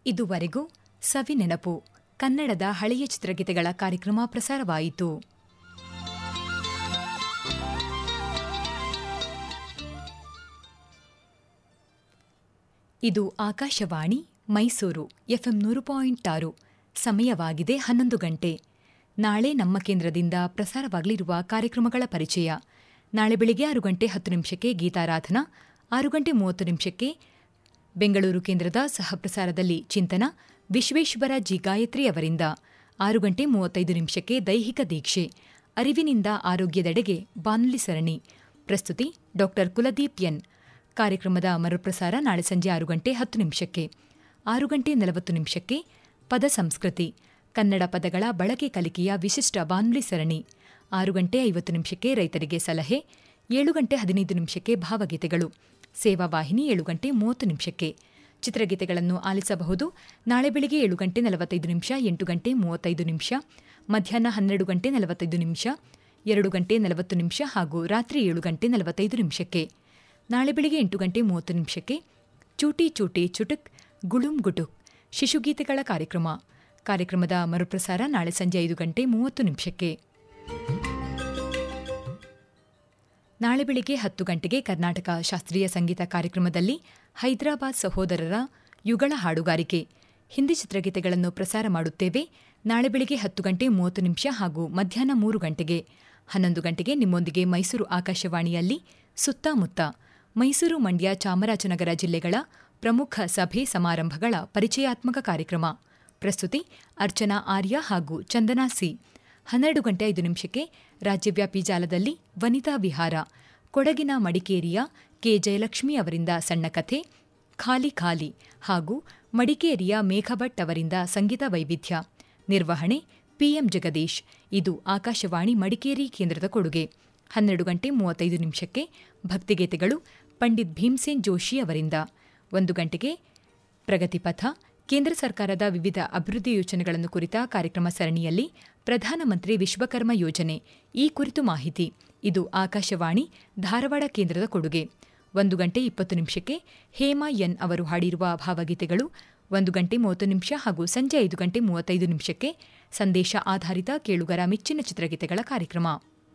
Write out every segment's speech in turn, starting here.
ಇದುವರೆಗೂ ಸವಿ ನೆನಪು ಕನ್ನಡದ ಹಳೆಯ ಚಿತ್ರಗೀತೆಗಳ ಕಾರ್ಯಕ್ರಮ ಪ್ರಸಾರವಾಯಿತು ಇದು ಆಕಾಶವಾಣಿ ಮೈಸೂರು ಎಫ್ಎಂ ನೂರು ಪಾಯಿಂಟ್ ಆರು ಸಮಯವಾಗಿದೆ ಹನ್ನೊಂದು ಗಂಟೆ ನಾಳೆ ನಮ್ಮ ಕೇಂದ್ರದಿಂದ ಪ್ರಸಾರವಾಗಲಿರುವ ಕಾರ್ಯಕ್ರಮಗಳ ಪರಿಚಯ ನಾಳೆ ಬೆಳಿಗ್ಗೆ ಆರು ಗಂಟೆ ಹತ್ತು ನಿಮಿಷಕ್ಕೆ ಗೀತಾರಾಧನಾ ಆರು ಗಂಟೆ ಮೂವತ್ತು ನಿಮಿಷಕ್ಕೆ ಬೆಂಗಳೂರು ಕೇಂದ್ರದ ಸಹಪ್ರಸಾರದಲ್ಲಿ ಚಿಂತನ ವಿಶ್ವೇಶ್ವರ ಜಿ ಗಾಯತ್ರಿ ಅವರಿಂದ ಆರು ಗಂಟೆ ಮೂವತ್ತೈದು ನಿಮಿಷಕ್ಕೆ ದೈಹಿಕ ದೀಕ್ಷೆ ಅರಿವಿನಿಂದ ಆರೋಗ್ಯದೆಡೆಗೆ ಬಾನುಲಿ ಸರಣಿ ಪ್ರಸ್ತುತಿ ಡಾ ಕುಲದೀಪ್ ಎನ್ ಕಾರ್ಯಕ್ರಮದ ಮರುಪ್ರಸಾರ ನಾಳೆ ಸಂಜೆ ಆರು ಗಂಟೆ ಹತ್ತು ನಿಮಿಷಕ್ಕೆ ಆರು ಗಂಟೆ ನಲವತ್ತು ನಿಮಿಷಕ್ಕೆ ಪದ ಸಂಸ್ಕೃತಿ ಕನ್ನಡ ಪದಗಳ ಬಳಕೆ ಕಲಿಕೆಯ ವಿಶಿಷ್ಟ ಬಾನುಲಿ ಸರಣಿ ಆರು ಗಂಟೆ ಐವತ್ತು ನಿಮಿಷಕ್ಕೆ ರೈತರಿಗೆ ಸಲಹೆ ಏಳು ಗಂಟೆ ಹದಿನೈದು ನಿಮಿಷಕ್ಕೆ ಭಾವಗೀತೆಗಳು ಸೇವಾ ವಾಹಿನಿ ಏಳು ಗಂಟೆ ಮೂವತ್ತು ನಿಮಿಷಕ್ಕೆ ಚಿತ್ರಗೀತೆಗಳನ್ನು ಆಲಿಸಬಹುದು ನಾಳೆ ಬೆಳಿಗ್ಗೆ ಏಳು ಗಂಟೆ ನಲವತ್ತೈದು ನಿಮಿಷ ಎಂಟು ಗಂಟೆ ಮೂವತ್ತೈದು ನಿಮಿಷ ಮಧ್ಯಾಹ್ನ ಹನ್ನೆರಡು ಗಂಟೆ ನಲವತ್ತೈದು ನಿಮಿಷ ಎರಡು ಗಂಟೆ ನಲವತ್ತು ನಿಮಿಷ ಹಾಗೂ ರಾತ್ರಿ ಏಳು ಗಂಟೆ ನಲವತ್ತೈದು ನಿಮಿಷಕ್ಕೆ ನಾಳೆ ಬೆಳಿಗ್ಗೆ ಎಂಟು ಗಂಟೆ ಮೂವತ್ತು ನಿಮಿಷಕ್ಕೆ ಚೂಟಿ ಚೂಟಿ ಚುಟುಕ್ ಗುಳುಂ ಗುಟುಕ್ ಶಿಶುಗೀತೆಗಳ ಕಾರ್ಯಕ್ರಮ ಕಾರ್ಯಕ್ರಮದ ಮರುಪ್ರಸಾರ ನಾಳೆ ಸಂಜೆ ಐದು ಗಂಟೆ ಮೂವತ್ತು ನಿಮಿಷಕ್ಕೆ ನಾಳೆ ಬೆಳಿಗ್ಗೆ ಹತ್ತು ಗಂಟೆಗೆ ಕರ್ನಾಟಕ ಶಾಸ್ತ್ರೀಯ ಸಂಗೀತ ಕಾರ್ಯಕ್ರಮದಲ್ಲಿ ಹೈದರಾಬಾದ್ ಸಹೋದರರ ಯುಗಳ ಹಾಡುಗಾರಿಕೆ ಹಿಂದಿ ಚಿತ್ರಗೀತೆಗಳನ್ನು ಪ್ರಸಾರ ಮಾಡುತ್ತೇವೆ ನಾಳೆ ಬೆಳಿಗ್ಗೆ ಹತ್ತು ಗಂಟೆ ಮೂವತ್ತು ನಿಮಿಷ ಹಾಗೂ ಮಧ್ಯಾಹ್ನ ಮೂರು ಗಂಟೆಗೆ ಹನ್ನೊಂದು ಗಂಟೆಗೆ ನಿಮ್ಮೊಂದಿಗೆ ಮೈಸೂರು ಆಕಾಶವಾಣಿಯಲ್ಲಿ ಸುತ್ತಮುತ್ತ ಮೈಸೂರು ಮಂಡ್ಯ ಚಾಮರಾಜನಗರ ಜಿಲ್ಲೆಗಳ ಪ್ರಮುಖ ಸಭೆ ಸಮಾರಂಭಗಳ ಪರಿಚಯಾತ್ಮಕ ಕಾರ್ಯಕ್ರಮ ಪ್ರಸ್ತುತಿ ಅರ್ಚನಾ ಆರ್ಯ ಹಾಗೂ ಚಂದನಾ ಸಿ ಹನ್ನೆರಡು ಗಂಟೆ ಐದು ನಿಮಿಷಕ್ಕೆ ರಾಜ್ಯವ್ಯಾಪಿ ಜಾಲದಲ್ಲಿ ವನಿತಾ ವಿಹಾರ ಕೊಡಗಿನ ಮಡಿಕೇರಿಯ ಕೆ ಜಯಲಕ್ಷ್ಮಿ ಅವರಿಂದ ಸಣ್ಣ ಕಥೆ ಖಾಲಿ ಖಾಲಿ ಹಾಗೂ ಮಡಿಕೇರಿಯ ಮೇಘಭಟ್ ಅವರಿಂದ ಸಂಗೀತ ವೈವಿಧ್ಯ ನಿರ್ವಹಣೆ ಪಿಎಂ ಜಗದೀಶ್ ಇದು ಆಕಾಶವಾಣಿ ಮಡಿಕೇರಿ ಕೇಂದ್ರದ ಕೊಡುಗೆ ಹನ್ನೆರಡು ಗಂಟೆ ಮೂವತ್ತೈದು ನಿಮಿಷಕ್ಕೆ ಭಕ್ತಿಗೀತೆಗಳು ಪಂಡಿತ್ ಭೀಮ್ಸೇನ್ ಜೋಶಿ ಅವರಿಂದ ಒಂದು ಗಂಟೆಗೆ ಪ್ರಗತಿಪಥ ಕೇಂದ್ರ ಸರ್ಕಾರದ ವಿವಿಧ ಅಭಿವೃದ್ಧಿ ಯೋಜನೆಗಳನ್ನು ಕುರಿತ ಕಾರ್ಯಕ್ರಮ ಸರಣಿಯಲ್ಲಿ ಪ್ರಧಾನಮಂತ್ರಿ ವಿಶ್ವಕರ್ಮ ಯೋಜನೆ ಈ ಕುರಿತು ಮಾಹಿತಿ ಇದು ಆಕಾಶವಾಣಿ ಧಾರವಾಡ ಕೇಂದ್ರದ ಕೊಡುಗೆ ಒಂದು ಗಂಟೆ ಇಪ್ಪತ್ತು ನಿಮಿಷಕ್ಕೆ ಹೇಮಾ ಎನ್ ಅವರು ಹಾಡಿರುವ ಭಾವಗೀತೆಗಳು ಒಂದು ಗಂಟೆ ಮೂವತ್ತು ನಿಮಿಷ ಹಾಗೂ ಸಂಜೆ ಐದು ಗಂಟೆ ಮೂವತ್ತೈದು ನಿಮಿಷಕ್ಕೆ ಸಂದೇಶ ಆಧಾರಿತ ಕೇಳುಗರ ಮೆಚ್ಚಿನ ಚಿತ್ರಗೀತೆಗಳ ಕಾರ್ಯಕ್ರಮ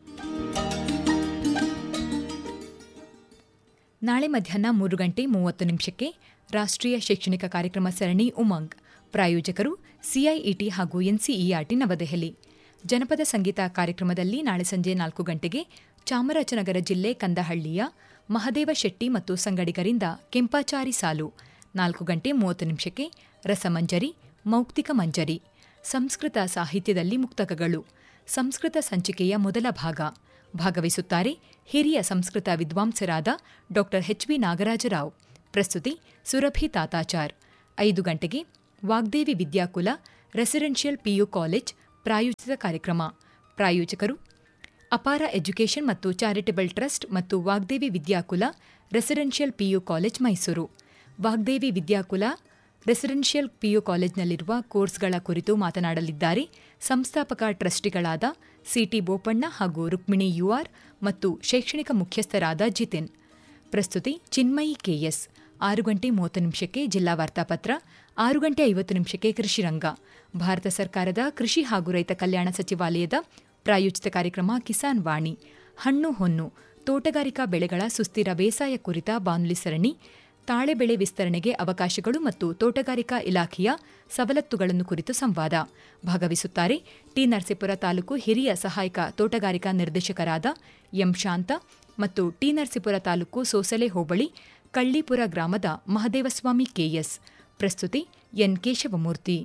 ನಾಳೆ ಮಧ್ಯಾಹ್ನ ಮೂರು ಗಂಟೆ ಮೂವತ್ತು ನಿಮಿಷಕ್ಕೆ ರಾಷ್ಟ್ರೀಯ ಶೈಕ್ಷಣಿಕ ಕಾರ್ಯಕ್ರಮ ಸರಣಿ ಉಮಂಗ್ ಪ್ರಾಯೋಜಕರು ಸಿಐಇಟಿ ಹಾಗೂ ಎನ್ಸಿಇಆರ್ಟಿ ನವದೆಹಲಿ ಜನಪದ ಸಂಗೀತ ಕಾರ್ಯಕ್ರಮದಲ್ಲಿ ನಾಳೆ ಸಂಜೆ ನಾಲ್ಕು ಗಂಟೆಗೆ ಚಾಮರಾಜನಗರ ಜಿಲ್ಲೆ ಕಂದಹಳ್ಳಿಯ ಮಹದೇವ ಶೆಟ್ಟಿ ಮತ್ತು ಸಂಗಡಿಗರಿಂದ ಕೆಂಪಾಚಾರಿ ಸಾಲು ನಾಲ್ಕು ಗಂಟೆ ಮೂವತ್ತು ನಿಮಿಷಕ್ಕೆ ರಸಮಂಜರಿ ಮೌಕ್ತಿಕ ಮಂಜರಿ ಸಂಸ್ಕೃತ ಸಾಹಿತ್ಯದಲ್ಲಿ ಮುಕ್ತಕಗಳು ಸಂಸ್ಕೃತ ಸಂಚಿಕೆಯ ಮೊದಲ ಭಾಗ ಭಾಗವಹಿಸುತ್ತಾರೆ ಹಿರಿಯ ಸಂಸ್ಕೃತ ವಿದ್ವಾಂಸರಾದ ಡಾ ಎಚ್ವಿ ನಾಗರಾಜರಾವ್ ಪ್ರಸ್ತುತಿ ಸುರಭಿ ತಾತಾಚಾರ್ ಐದು ಗಂಟೆಗೆ Vagdevi Vidyakula residential PU college ಪ್ರಾಯೋಜಿತ ಕಾರ್ಯಕ್ರಮ ಪ್ರಾಯೋಜಕರು ಅಪಾರ ಎಜುಕೇಷನ್ ಮತ್ತು ಚಾರಿಟಬಲ್ ಟ್ರಸ್ಟ್ ಮತ್ತು Vagdevi Vidyakula residential PU college Mysuru Vagdevi Vidyakula residential PU ಕಾಲೇಜ್ನಲ್ಲಿರುವ ಕೋರ್ಸ್ಗಳ ಕುರಿತು ಮಾತನಾಡಲಿದ್ದಾರೆ ಸಂಸ್ಥಾಪಕ ಟ್ರಸ್ಟಿಗಳಾದ ಸಿಟಿ ಬೋಪಣ್ಣ ಹಾಗೂ ರುಕ್ಮಿಣಿ ಯುಆರ್ ಮತ್ತು ಶೈಕ್ಷಣಿಕ ಮುಖ್ಯಸ್ಥರಾದ ಜಿತಿನ್ ಪ್ರಸ್ತುತಿ ಚಿನ್ಮಯಿ ಕೆಎಸ್ ಆರು ಗಂಟೆ ಮೂವತ್ತು ನಿಮಿಷಕ್ಕೆ ಜಿಲ್ಲಾ ವಾರ್ತಾಪತ್ರ ಆರು ಗಂಟೆ ಐವತ್ತು ನಿಮಿಷಕ್ಕೆ ಕೃಷಿರಂಗ ಭಾರತ ಸರ್ಕಾರದ ಕೃಷಿ ಹಾಗೂ ರೈತ ಕಲ್ಯಾಣ ಸಚಿವಾಲಯದ ಪ್ರಾಯೋಜಿತ ಕಾರ್ಯಕ್ರಮ ಕಿಸಾನ್ ವಾಣಿ ಹಣ್ಣು ಹೊನ್ನು ತೋಟಗಾರಿಕಾ ಬೆಳೆಗಳ ಸುಸ್ಥಿರ ಬೇಸಾಯ ಕುರಿತ ಬಾನುಲಿ ಸರಣಿ ತಾಳೆ ಬೆಳೆ ವಿಸ್ತರಣೆಗೆ ಅವಕಾಶಗಳು ಮತ್ತು ತೋಟಗಾರಿಕಾ ಇಲಾಖೆಯ ಸವಲತ್ತುಗಳನ್ನು ಕುರಿತು ಸಂವಾದ ಭಾಗವಹಿಸುತ್ತಾರೆ ಟಿ ನರಸೀಪುರ ತಾಲೂಕು ಹಿರಿಯ ಸಹಾಯಕ ತೋಟಗಾರಿಕಾ ನಿರ್ದೇಶಕರಾದ ಎಂ ಶಾಂತ ಮತ್ತು ಟಿ ನರಸೀಪುರ ತಾಲೂಕು ಸೋಸಲೆ ಹೋಬಳಿ ಕಳ್ಳಿಪುರ ಗ್ರಾಮದ ಮಹದೇವಸ್ವಾಮಿ ಕೆಎಸ್ ಪ್ರಸ್ತುತಿ ಎನ್ ಕೇಶವಮೂರ್ತಿ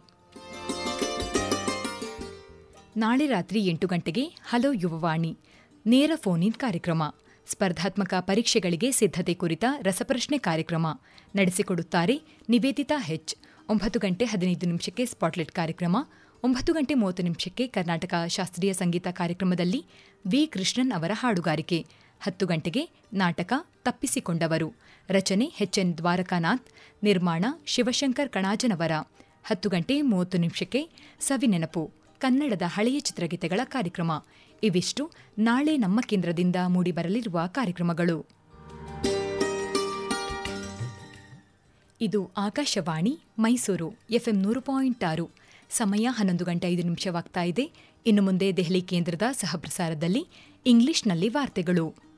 ನಾಳೆ ರಾತ್ರಿ ಎಂಟು ಗಂಟೆಗೆ ಹಲೋ ಯುವವಾಣಿ ನೇರ ಫೋನ್ ಇನ್ ಕಾರ್ಯಕ್ರಮ ಸ್ಪರ್ಧಾತ್ಮಕ ಪರೀಕ್ಷೆಗಳಿಗೆ ಸಿದ್ಧತೆ ಕುರಿತ ರಸಪ್ರಶ್ನೆ ಕಾರ್ಯಕ್ರಮ ನಡೆಸಿಕೊಡುತ್ತಾರೆ ನಿವೇದಿತಾ ಹೆಚ್ ಒಂಬತ್ತು ಗಂಟೆ ಹದಿನೈದು ನಿಮಿಷಕ್ಕೆ ಸ್ಪಾಟ್ಲೈಟ್ ಕಾರ್ಯಕ್ರಮ ಒಂಬತ್ತು ಗಂಟೆ ಮೂವತ್ತು ನಿಮಿಷಕ್ಕೆ ಕರ್ನಾಟಕ ಶಾಸ್ತ್ರೀಯ ಸಂಗೀತ ಕಾರ್ಯಕ್ರಮದಲ್ಲಿ ವಿ ಕೃಷ್ಣನ್ ಅವರ ಹಾಡುಗಾರಿಕೆ ಹತ್ತು ಗಂಟೆಗೆ ನಾಟಕ ತಪ್ಪಿಸಿಕೊಂಡವರು ರಚನೆ ಎಚ್ಎನ್ ದ್ವಾರಕಾನಾಥ್ ನಿರ್ಮಾಣ ಶಿವಶಂಕರ್ ಕಣಾಜನವರ ಹತ್ತು ಗಂಟೆ ಮೂವತ್ತು ನಿಮಿಷಕ್ಕೆ ಸವಿನೆನಪು ಕನ್ನಡದ ಹಳೆಯ ಚಿತ್ರಗೀತೆಗಳ ಕಾರ್ಯಕ್ರಮ ಇವಿಷ್ಟು ನಾಳೆ ನಮ್ಮ ಕೇಂದ್ರದಿಂದ ಮೂಡಿಬರಲಿರುವ ಕಾರ್ಯಕ್ರಮಗಳು ಇದು ಆಕಾಶವಾಣಿ ಮೈಸೂರು ಎಫ್ಎಂ ನೂರು ಪಾಯಿಂಟ್ ಆರು ಸಮಯ ಹನ್ನೊಂದು ಗಂಟೆ ಐದು ನಿಮಿಷವಾಗ್ತಾ ಇದೆ ಇನ್ನು ಮುಂದೆ ದೆಹಲಿ ಕೇಂದ್ರದ ಸಹಪ್ರಸಾರದಲ್ಲಿ ಇಂಗ್ಲಿಷ್ನಲ್ಲಿ ವಾರ್ತೆಗಳು